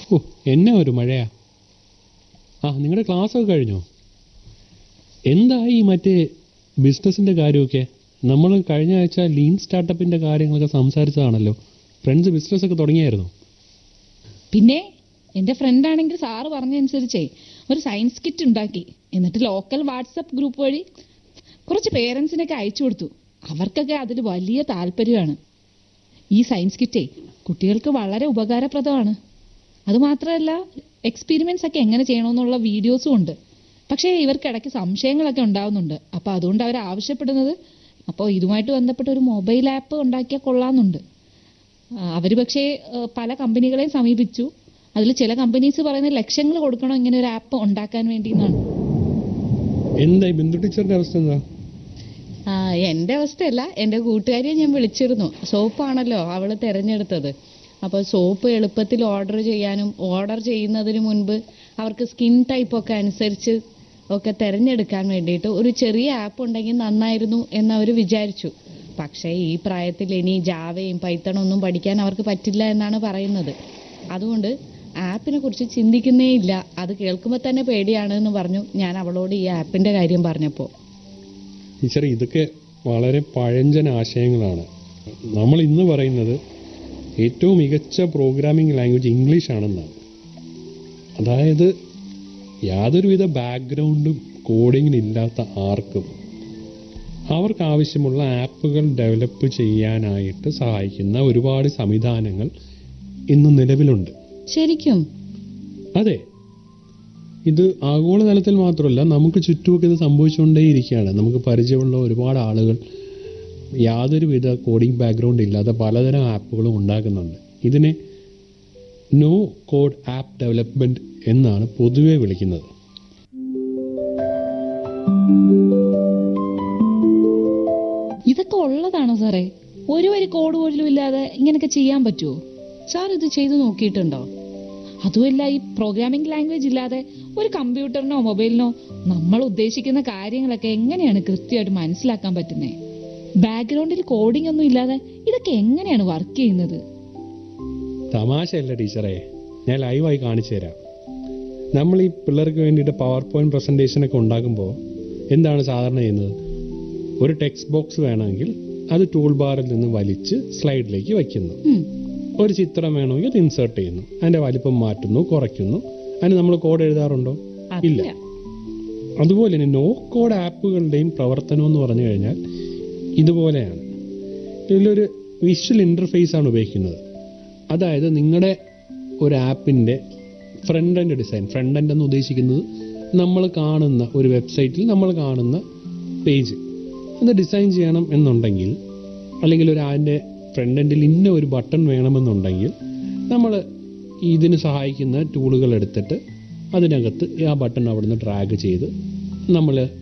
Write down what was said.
ഓ എന്നെ ഒരു മഴയാ ആ നിങ്ങളുടെ ക്ലാസ്സൊക്കെ കഴിഞ്ഞോ എന്തായി മറ്റേ ബിസിനസ്സിൻ്റെ കാര്യമൊക്കെ നമ്മൾ കഴിഞ്ഞ ആഴ്ച ലീൻ സ്റ്റാർട്ടപ്പിൻ്റെ കാര്യങ്ങളൊക്കെ സംസാരിച്ചതാണല്ലോ ഫ്രണ്ട്സ് ബിസിനസ്സൊക്കെ തുടങ്ങിയായിരുന്നു പിന്നെ എൻ്റെ ഫ്രണ്ട് ആണെങ്കിൽ സാറ് പറഞ്ഞതനുസരിച്ചേ ഒരു സയൻസ് കിറ്റ് ഉണ്ടാക്കി എന്നിട്ട് ലോക്കൽ വാട്സപ്പ് ഗ്രൂപ്പ് വഴി കുറച്ച് പേരൻസിനൊക്കെ അയച്ചു കൊടുത്തു അവർക്കൊക്കെ അതിൽ വലിയ താല്പര്യമാണ് ഈ സയൻസ് കിറ്റേ കുട്ടികൾക്ക് വളരെ ഉപകാരപ്രദമാണ് അതുമാത്രമല്ല എക്സ്പീരിമെന്റ്സ് ഒക്കെ എങ്ങനെ ചെയ്യണമെന്നുള്ള വീഡിയോസും ഉണ്ട് പക്ഷേ ഇവർക്ക് ഇടയ്ക്ക് സംശയങ്ങളൊക്കെ ഉണ്ടാവുന്നുണ്ട് അപ്പോൾ അതുകൊണ്ട് അവർ ആവശ്യപ്പെടുന്നത് അപ്പോൾ ഇതുമായിട്ട് ബന്ധപ്പെട്ട ഒരു മൊബൈൽ ആപ്പ് ഉണ്ടാക്കിയാൽ കൊള്ളാമെന്നുണ്ട് അവർ പക്ഷേ ആ, പല കമ്പനികളെയും സമീപിച്ചു അതിൽ ചില കമ്പനീസ് പറയുന്ന ലക്ഷങ്ങൾ കൊടുക്കണം ഇങ്ങനെ ഒരു ആപ്പ് ഉണ്ടാക്കാൻ വേണ്ടി എന്നാണ് എന്തായി ബിന്ദു ടീച്ചറിൻ്റെ അവസ്ഥ എന്താ ആ എൻ്റെ അവസ്ഥയല്ല എൻ്റെ കൂട്ടുകാരിയെ ഞാൻ വിളിച്ചിരുന്നു സോപ്പാണല്ലോ അവൾ തിരഞ്ഞെടുത്തത് അപ്പോൾ സോപ്പ് എളുപ്പത്തിൽ ഓർഡർ ചെയ്യാനും ഓർഡർ ചെയ്യുന്നതിന് മുൻപ് അവർക്ക് സ്കിൻ ടൈപ്പ് ഒക്കെ അനുസരിച്ച് ഒക്കെ തിരഞ്ഞെടുക്കാൻ വേണ്ടിയിട്ട് ഒരു ചെറിയ ആപ്പ് ഉണ്ടെങ്കിൽ നന്നായിരുന്നു എന്ന് അവർ വിചാരിച്ചു പക്ഷേ ഈ പ്രായത്തിൽ ഇനി ജാവയും പൈത്തണും ഒന്നും പഠിക്കാൻ അവർക്ക് പറ്റില്ല എന്നാണ് പറയുന്നത് അതുകൊണ്ട് ആപ്പിനെ കുറിച്ച് ചിന്തിക്കുന്നേ ഇല്ല അത് കേൾക്കുമ്പോൾ തന്നെ പേടിയാണ് എന്ന് പറഞ്ഞു ഞാൻ അവളോട് ഈ ആപ്പിൻ്റെ കാര്യം പറഞ്ഞപ്പോൾ ടീച്ചർ ഇതൊക്കെ വളരെ പഴഞ്ചൻ ആശയങ്ങളാണ് നമ്മൾ ഇന്ന് പറയുന്നത് ഏറ്റവും മികച്ച പ്രോഗ്രാമിംഗ് ലാംഗ്വേജ് ഇംഗ്ലീഷ് ആണെന്നാണ് അതായത് യാതൊരുവിധ ബാക്ക്ഗ്രൗണ്ടും കോഡിങ്ങിനില്ലാത്ത ആർക്കും അവർക്ക് ആവശ്യമുള്ള ആപ്പുകൾ ഡെവലപ്പ് ചെയ്യാനായിട്ട് സഹായിക്കുന്ന ഒരുപാട് സംവിധാനങ്ങൾ ഇന്ന് നിലവിലുണ്ട് ശരിക്കും അതെ ഇത് ആഗോളതലത്തിൽ മാത്രമല്ല നമുക്ക് ചുറ്റുമൊക്കെ ഇത് സംഭവിച്ചുകൊണ്ടേയിരിക്കുകയാണ് നമുക്ക് പരിചയമുള്ള ഒരുപാട് ആളുകൾ യാതൊരുവിധ കോഡിംഗ് ബാക്ക്ഗ്രൗണ്ട് ഇല്ലാതെ പലതരം ആപ്പുകളും ഉണ്ടാക്കുന്നുണ്ട് ഇതിനെ നോ കോഡ് ആപ്പ് ഡെവലപ്മെൻറ്റ് എന്നാണ് പൊതുവെ വിളിക്കുന്നത് ഇതൊക്കെ ഉള്ളതാണോ സാറേ ഒരു വരി കോഡ് പോലും ഇല്ലാതെ ഇങ്ങനെയൊക്കെ ചെയ്യാൻ പറ്റുമോ സാർ ഇത് ചെയ്തു നോക്കിയിട്ടുണ്ടോ അതുമല്ല ഈ പ്രോഗ്രാമിംഗ് ലാംഗ്വേജ് ഇല്ലാതെ ഒരു കമ്പ്യൂട്ടറിനോ മൊബൈലിനോ നമ്മൾ ഉദ്ദേശിക്കുന്ന കാര്യങ്ങളൊക്കെ എങ്ങനെയാണ് കൃത്യമായിട്ട് മനസ്സിലാക്കാൻ പറ്റുന്നത് ബാക്ക്ഗ്രൗണ്ടിൽ കോഡിംഗ് ഒന്നും ഇല്ലാതെ ഇതൊക്കെ എങ്ങനെയാണ് വർക്ക് ചെയ്യുന്നത് തമാശയല്ല ടീച്ചറെ ഞാൻ ലൈവായി കാണിച്ചു തരാം നമ്മൾ ഈ പിള്ളേർക്ക് വേണ്ടിയിട്ട് പവർ പോയിന്റ് പ്രസൻറ്റേഷനൊക്കെ ഉണ്ടാക്കുമ്പോൾ എന്താണ് സാധാരണ ചെയ്യുന്നത് ഒരു ടെക്സ്റ്റ് ബോക്സ് വേണമെങ്കിൽ അത് ടൂൾ ബാറിൽ നിന്ന് വലിച്ച് സ്ലൈഡിലേക്ക് വയ്ക്കുന്നു ഉം. ഒരു ചിത്രം വേണമെങ്കിൽ അത് ഇൻസേർട്ട് ചെയ്യുന്നു അതിൻ്റെ വലിപ്പം മാറ്റുന്നു കുറയ്ക്കുന്നു അതിന് നമ്മൾ കോഡ് എഴുതാറുണ്ടോ ഇല്ല അതില്ല അതുപോലെ തന്നെ നോ കോഡ് ആപ്പുകളുടെയും പ്രവർത്തനം എന്ന് പറഞ്ഞു കഴിഞ്ഞാൽ ഇതുപോലെയാണ് ഇതിലൊരു വിഷ്വൽ ഇൻ്റർഫേസ് ആണ് ഉപയോഗിക്കുന്നത് അതായത് നിങ്ങളുടെ ഒരു ആപ്പിൻ്റെ front end design front end എന്ന് ഉദ്ദേശിക്കുന്നത് നമ്മൾ കാണുന്ന ഒരു വെബ്സൈറ്റിൽ നമ്മൾ കാണുന്ന പേജ് അത് ഡിസൈൻ ചെയ്യണം എന്നുണ്ടെങ്കിൽ അല്ലെങ്കിൽ ഒരു അതിൻ്റെ ഫ്രണ്ട് എൻഡിൽ ഇന്ന ഒരു ബട്ടൺ വേണമെന്നുണ്ടെങ്കിൽ നമ്മൾ ഇതിന് സഹായിക്കുന്ന ടൂളുകൾ എടുത്തിട്ട് അതിനകത്ത് ആ ബട്ടൺ അവിടുന്ന് ഡ്രാഗ് ചെയ്ത് നമ്മൾ